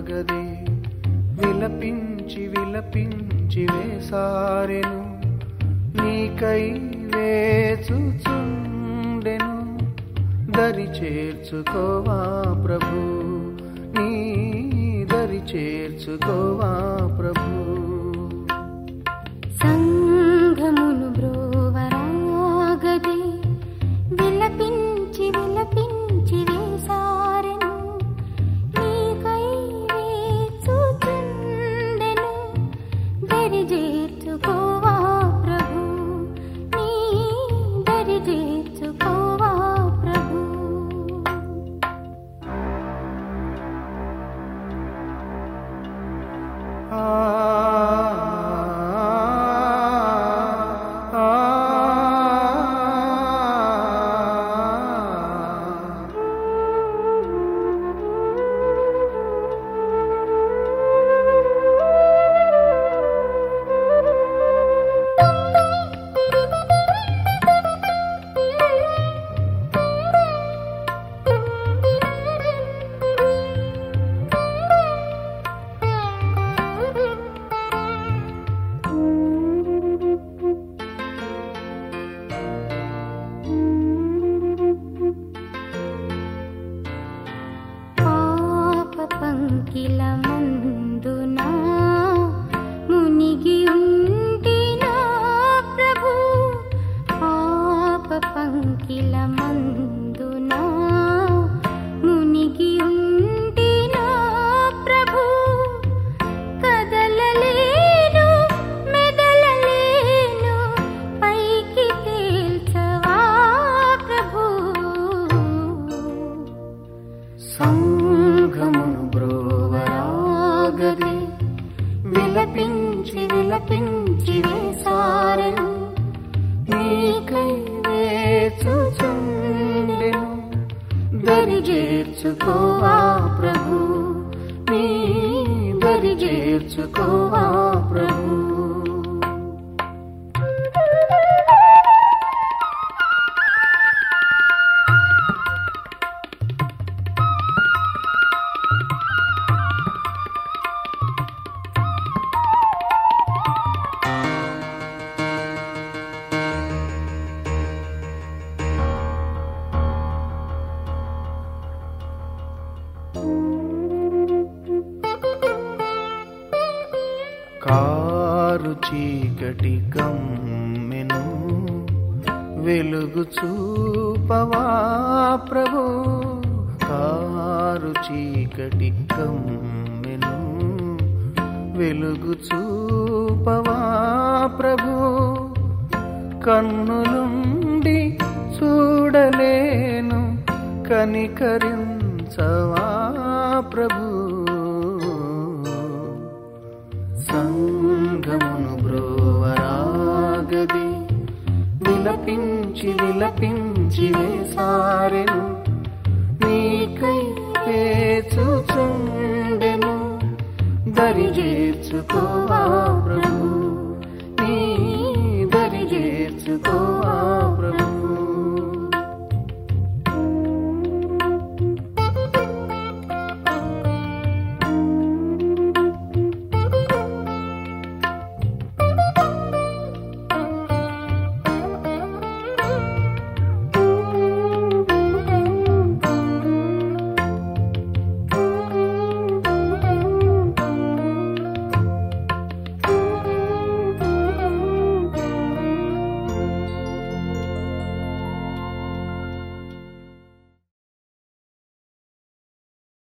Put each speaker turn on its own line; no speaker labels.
ఆగదే విలపించి విలపించి వేసారెను నీకై వేచుచుండెను దరి చేర్చుకోవా ప్రభు నీ దరి చేర్చుకోవా ప్రభు
సంఘమును బ్రోవరాగదే విలపించి విలపించి వేసారెను నీకై వేచుచుండెను దరి చేర్చుకోవా ప్రభు నీ దరి చేర్చుకోవా ప్రభు
ఆ ఆ
పాప పంకిల మందునా మునిగి ఉంటినా ప్రభు పాప పంకిల మందునా మునిగి ఉంటినా ప్రభు కదలలేను మెదలలేను పైకి తేల్చవా ప్రభు
సంఘమును బ్రోవరాగది విలపించి విలపించి వేసారెను నీకై వేచుచుండెను దరి చేర్చుకోవా ప్రభు నీ దరి చేర్చుకోవా ప్రభు కారు చీకటి కమ్మెను వెలుగు చూపవా ప్రభు కారు చీకటి కమ్మెను వెలుగు చూపవా ప్రభు కన్నులుండి చూడలేను కనికరించవా ప్రభు సంగమును బ్రోవరాగది విలపించి విలపించి వేసారెను నీకై పేచుచుండెను దరి చేర్చుకోవా ప్రభు నీ దరి చేర్చుకోవా ప్రభు